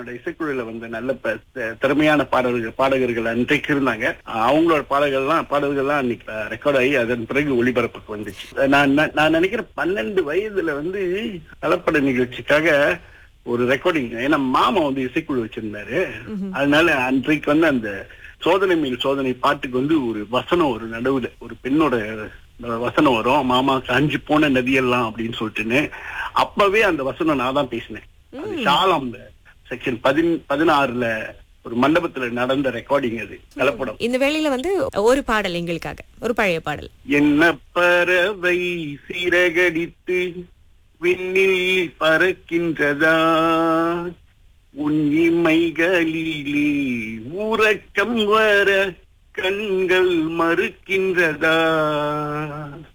என்னோட இசைக்குழுல வந்த நல்ல ப- த- திறமையான பாடல்கள் பாடகர்கள் அன்றைக்கு இருந்தாங்க அவங்களோட பாடல்கள்லாம் பாடல்கள்லாம் அன்னைக்கு ரெக்கார்ட் ஆகி அதன் பிறகு ஒளிபரப்புக்கு வந்துச்சு நான் நான் நான் நினைக்கிறேன் பன்னெண்டு வயதுல வந்து கலப்பட நிகழ்ச்சிக்காக ஒரு ரெக்கார்டிங் ஏன்னா மாமா வந்து இசைக்குழு வச்சிருந்தாரு அதனால அன்றைக்கு வந்து அந்த சோதனை மேல் சோதனை பாட்டுக்கு வந்து ஒரு வசனம் ஒரு நடுவுல ஒரு பெண்ணோட வசனம் வரும் மாமா காஞ்சி போன நதியெல்லாம் அப்படின்னு சொல்லிட்டுன்னு அப்பவே அந்த வசனம் நான் தான் பேசினேன் அது ஷாலாம் செக்ஷன் பதின் பதினாறுல ஒரு மண்டபத்துல நடந்த ரெக்கார்டிங் அது கலப்படம் இந்த வேளையில வந்து ஒரு பாடல் எங்களுக்காக ஒரு பழைய பாடல் என்ன பறவை சிறகடித்து விண்ணில் பறக்கின்றதா உன் இமைகளிலே உறக்கம் வர கண்கள் மறுக்கின்றதா